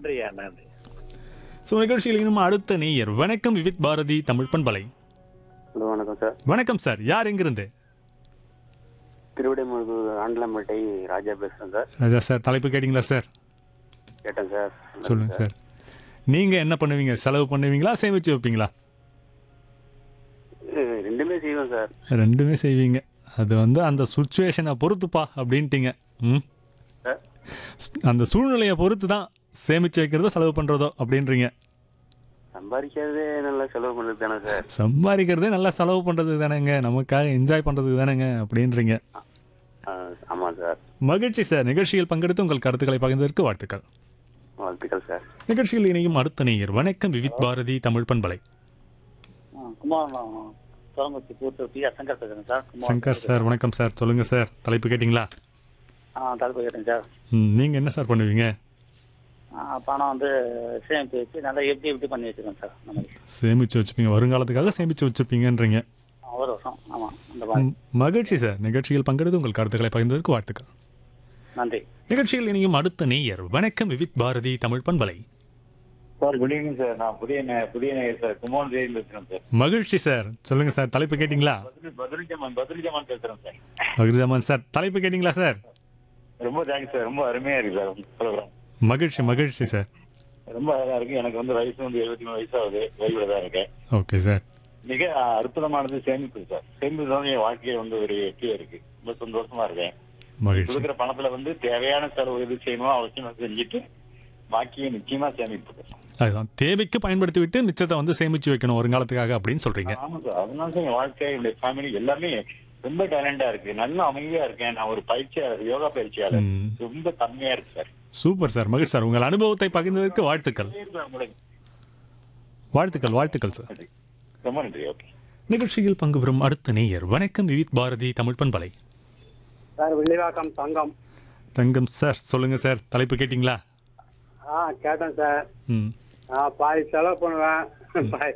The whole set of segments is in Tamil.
நன்றியா நன்றி ஸோ நிகழ்ச்சியில் இன்னும் அடுத்த நேயர் வணக்கம் விவித் பாரதி தமிழ் பண்பலை ஹலோ வணக்கம் சார் வணக்கம் சார் யார் எங்கிருந்து திருவிடைமுருகு ஆண்டலம்பேட்டை ராஜா பேசுகிறேன் சார் ராஜா சார் தலைப்பு கேட்டிங்களா சார் கேட்டேன் சார் சொல்லுங்க சார் நீங்க என்ன பண்ணுவீங்க செலவு பண்ணுவீங்களா சேமிச்சு வைப்பீங்களா அஹ் ரெண்டுமே செய்வேன் சார் ரெண்டுமே செய்வீங்க அது வந்து அந்த சுச்சுவேஷனை பொறுத்துப்பா அப்படின்ட்டீங்க ம் சார் அந்த சூழ்நிலையை பொறுத்து தான் சேமிச்சு வைக்கிறதோ செலவு பண்ணுறதோ அப்படின்றீங்க சம்பாதிக்கிறதே நல்லா செலவு பண்ணுறது தானே சார் சம்பாதிக்கிறதே நல்லா செலவு பண்ணுறதுக்கு தானேங்க நமக்காக என்ஜாய் பண்ணுறதுக்கு தானேங்க அப்படின்றீங்க அஹ் ஆமாம் சார் மகிழ்ச்சி சார் நிகழ்ச்சியில் பங்கெடுத்து உங்கள் கருத்துக்களை பகிர்ந்ததற்கு வாழ்த்துக்கள் வாழ்த்துக்கள் சார் நிகழ்ச்சியில் இணையும் அடுத்த நேயர் வணக்கம் விவித் பாரதி தமிழ் பண்பலை குமார் தோங்கச்சி கூட்டு பி ஆர் சங்கர் பேசுறேன் சார் குமார் சங்கர் சார் வணக்கம் சார் சொல்லுங்க சார் தலைப்பு கேட்டிங்களா ஆ தலைப்பு கேட்டேன் சார் ம், நீங்க என்ன சார் பண்ணுவீங்க ஆ, பணம் வந்து சேமித்து வச்சு நல்லா எப்படி எப்படி பண்ணி வச்சுருக்கேன் சார் நமக்கு சேமிச்சு வச்சுப்பீங்க வருங்காலத்துக்காக சேமிச்சு வச்சுப்பீங்கன்றீங்க ஒரு வருஷம் ஆமாம் அந்த மாதிரி ம், மகிழ்ச்சி சார் நிகழ்ச்சியில் பங்கெடுத்து உங்கள் கருத்துக்களை பகிர்ந்ததற்கு வாழ்த்துக்கள் நன்றி நிகழ்ச்சியில் இணையும் அடுத்த நேயர் வணக்கம் விவித் பாரதி தமிழ் பண்பலை சார் குட் ஈவினிங் சார் நான் புதிய நே- புதிய நேயர் சார் குமார் ஜெயில் பேசுறேன் சார் மகிழ்ச்சி சார் சொல்லுங்க சார் தலைப்பு கேட்டிங்களா பதில் பதில் ஜமான் பதில் ஜமான் பேசுறேன் சார் மகிழ்ச்சி சார் தலைப்பு கேட்டிங்களா சார் ரொம்ப தேங்க்ஸ் சார் ரொம்ப அருமையா இருக்கு சார் உங்க program. மகிழ்ச்சி மகிழ்ச்சி சார் ரொம்ப அழகா இருக்கு எனக்கு வந்து வயசு வந்து எழுபத்தி மூணு வயசாகுது வயசுல தான் இருக்கேன் ஓகே சார் மிக அற்புதமானது சேமிப்பு சார் சேமிப்பு தான் என் வாழ்க்கையை வந்து ஒரு வெற்றியா இருக்கு ரொம்ப சந்தோஷமா இருக்கேன் மகிழ்ச்சி கொடுக்குற பணத்துல வந்து தேவையான செலவு எது செய்யணுமோ அவசியம் செஞ்சுட்டு பாக்கியை நிச்சயமா சேமிப்பு அதுதான் தேவைக்கு பயன்படுத்தி விட்டு மிச்சத்தை வந்து சேமிச்சு வைக்கணும் வருங்காலத்துக்காக அப்படின்னு சொல்றீங்க ஆமா சார் அதனால தான் என் வாழ்க்கை என்னுடைய ஃபேமிலி எல்லாமே ரொம்ப டேலண்டா இருக்கு நல்ல அமைதியா இருக்கேன் நான் ஒரு பயிற்சியாளர் யோகா பயிற்சியாளர் ம். ரொம்ப கம்மியா இருக்கு சார் சூப்பர் சார் மகிழ்ச்சி சார் உங்கள் அனுபவத்தை பகிர்ந்ததற்கு வாழ்த்துக்கள் உங்களுக்கு வாழ்த்துக்கள் வாழ்த்துக்கள் சார் நன்றி. ரொம்ப நன்றி ஓகே நிகழ்ச்சியில் பங்கு பெறும் அடுத்த நேயர் வணக்கம் விவித் பாரதி தமிழ் பண்பலை சார் வில்லிவாக்கம் தங்கம் தங்கம் சார் சொல்லுங்க சார் தலைப்பு கேட்டிங்களா ஆ கேட்டேன் சார் ம் நான் பாதி செலவு பண்ணுவேன் பாதி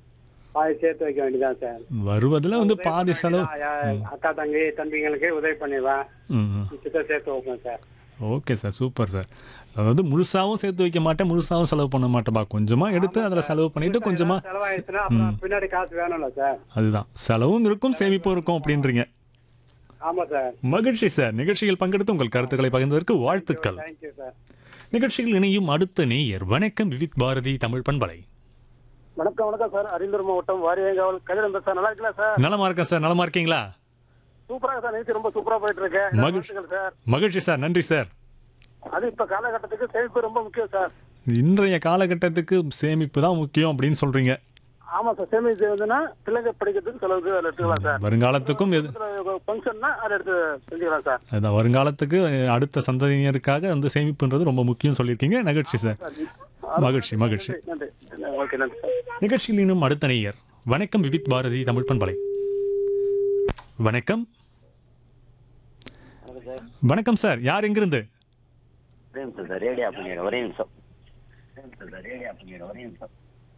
பாதி சேர்த்து வைக்க வேண்டியதான் சார் வருவதில் வந்து பாதி செலவு நான் அக்கா தங்கி தம்பிங்களுக்கு உதவி பண்ணிடுவேன் ம் மிச்சத்தை சேர்த்து வைப்பேன் sir okay sir super sir அதாவது முழுசாவும் சேர்த்து வைக்க மாட்டேன் முழுசாவும் செலவு பண்ண மாட்டேன்பா கொஞ்சமா எடுத்து அதில் செலவு பண்ணிட்டு கொஞ்சமா செலவாயிடுச்சுன்னா அப்புறம் பின்னாடி காசு வேணும்ல சார் அதுதான் செலவும் இருக்கும் சேமிப்பும் இருக்கும் அப்படின்றீங்க ஆமா சார் மகிழ்ச்சி சார் நிகழ்ச்சியில் பங்கெடுத்து உங்கள் கருத்துக்களை பகிர்ந்ததற்கு வாழ்த்துக்கள் தேங்க்யூ சார் நிகழ்ச்சியில் இணையும் அடுத்த நேயர் வணக்கம் விவித் பாரதி தமிழ் பண்பலை வணக்கம் வணக்கம் சார் அரியலூர் மாவட்டம் வாரியங்காவல் கதிரம் சார் நல்லா இருக்கல சார் நலமா இருக்கேன் சார் நலமா இருக்கீங்களா சூப்பராக சார் நிகழ்ச்சி ரொம்ப சூப்பரா போயிட்டு இருக்கு மகிழ்ச்சி. வாழ்த்துக்கள் சார் மகிழ்ச்சி சார் நன்றி சார் அது இப்ப காலகட்டத்துக்கு சேமிப்பு ரொம்ப முக்கியம் சார் இன்றைய காலகட்டத்துக்கு சேமிப்பு தான் முக்கியம் அப்படின்னு சொல்றீங்க ஆமா சார் சேமிப்பு வந்துன்னா பிள்ளைங்க படிக்கிறதுக்கு செலவுக்கு அதில் எடுத்துக்கலாம் சார் வருங்காலத்துக்கும் எது ஃபங்க்ஷன்னா அதை எடுத்து செஞ்சுக்கலாம் சார் அதான் வருங்காலத்துக்கு அஹ், அடுத்த சந்ததியினருக்காக வந்து சேமிப்புன்றது ரொம்ப முக்கியம் சொல்லியிருக்கீங்க மகிழ்ச்சி சார் மகிழ்ச்சி மகிழ்ச்சி நன்றி ஓகே நன்றி சார் நிகழ்ச்சியில் இன்னும் அடுத்த நேயர் வணக்கம் விவித் பாரதி தமிழ் பண்பலை வணக்கம் வணக்கம் சார் யார் எங்கிருந்து ஒரே நிமிஷம் சார் ரேடியோ பண்ணிடுறேன் ஒரே நிமிஷம் ரேடியோ பண்ணிடுறேன் ஒரே நிமிஷம்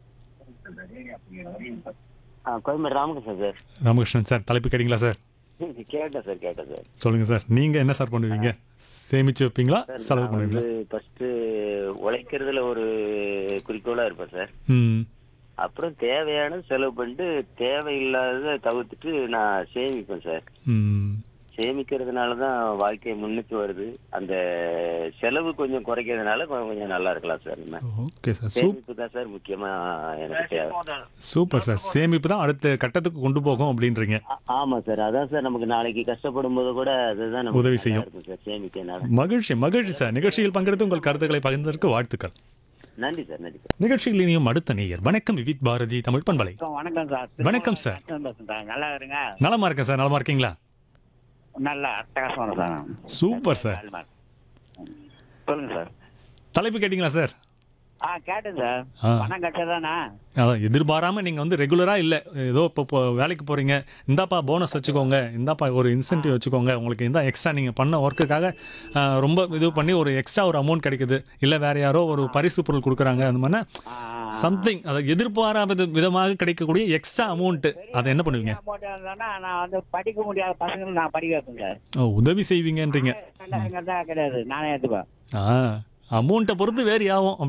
ஆ கோயம்பேடு ராமகிருஷ்ணன் சார் ராமகிருஷ்ணன் சார் தலைப்பு கேட்டிங்களா சார் கேட்டேன் சார் கேட்டேன் சார் சொல்லுங்க சார் நீங்க என்ன சார் பண்ணுவீங்க சேமிச்சு வைப்பீங்களா செலவு நான் பண்ணுவீங்களா வந்து ஃபர்ஸ்ட் உழைக்கிறதுல ஒரு குறிக்கோளா இருப்பேன் சார் ம் அப்புறம் தேவையான செலவு பண்ணிட்டு தேவையில்லாததை தவிர்த்துட்டு நான் சேமிப்பேன் சார் ம் சேமிக்கிறதுனால தான் வாழ்க்கை முன்னுக்கு வருது அந்த செலவு கொஞ்சம் குறைக்கிறதுனால கொஞ்சம் கொஞ்சம் நல்லா இருக்கலாம் சார் நம்ம ஓகே சார் சூப் சேமிப்பு தான் சார் முக்கியமா எனக்கு தேவை சூப்பர் சார் சேமிப்பு தான் அடுத்த கட்டத்துக்கு கொண்டு போகும் அப்படின்றீங்க ஆ- ஆமா சார் அதான் சார் நமக்கு நாளைக்கு கஷ்டப்படும் போது கூட அதுதான் நமக்கு உதவி நல்லா செய்யும். இருக்கும் சார் சேமிக்கிறதுனால மகிழ்ச்சி மகிழ்ச்சி சார் நிகழ்ச்சியில் பங்கெடுத்து உங்கள் கருத்துக்களை பகிர்ந்ததற்கு வாழ்த்துக்கள் நன்றி சார் நன்றி சார் நிகழ்ச்சியில் இனியும் அடுத்த நேயர் வணக்கம் விவித் பாரதி தமிழ் பண்பலை வணக்கம் சார் வணக்கம் சார். சார் நல்லா இருங்க நலமா இருக்கேன் சார் நலமா இருக்கீங்களா நல்லா அட்டகாசமான சார் சூப்பர் சார் சொல்லுங்க சார் தலைப்பு கேட்டிங்களா சார் ஆ கேட்டேன் சார் ஆ. பணம் கட்டதானா அதான் எதிர்பாராம நீங்க வந்து ரெகுலரா இல்ல ஏதோ இப்போ இப்போ வேலைக்கு போறீங்க இந்தாப்பா போனஸ் வச்சுக்கோங்க இந்தாப்பா ஒரு இன்சென்டிவ் வச்சுக்கோங்க உங்களுக்கு இந்த எக்ஸ்ட்ரா நீங்க பண்ண ஒர்க்குக்காக ரொம்ப இது பண்ணி ஒரு எக்ஸ்ட்ரா ஒரு அமௌண்ட் கிடைக்குது இல்ல வேற யாரோ ஒரு பரிசு பொருள் கொடுக்குறாங்க அந்த மாதிரி சம்திங் அதை எதிர்பாராத விதமாக கிடைக்கக்கூடிய எக்ஸ்ட்ரா அமௌண்ட் அதை என்ன பண்ணுவீங்க அமௌண்ட் இருந்தானா நான் வந்து படிக்க முடியாத பசங்களை நான் படிக்க வைப்பேன் சார் ஓ, உதவி செய்வீங்கன்றீங்க ரெண்டாயிரம் தான் கிடையாது நானே எடுத்துப்பேன் ஆ அமௌண்ட்டை பொறுத்து வேறு ஆகும்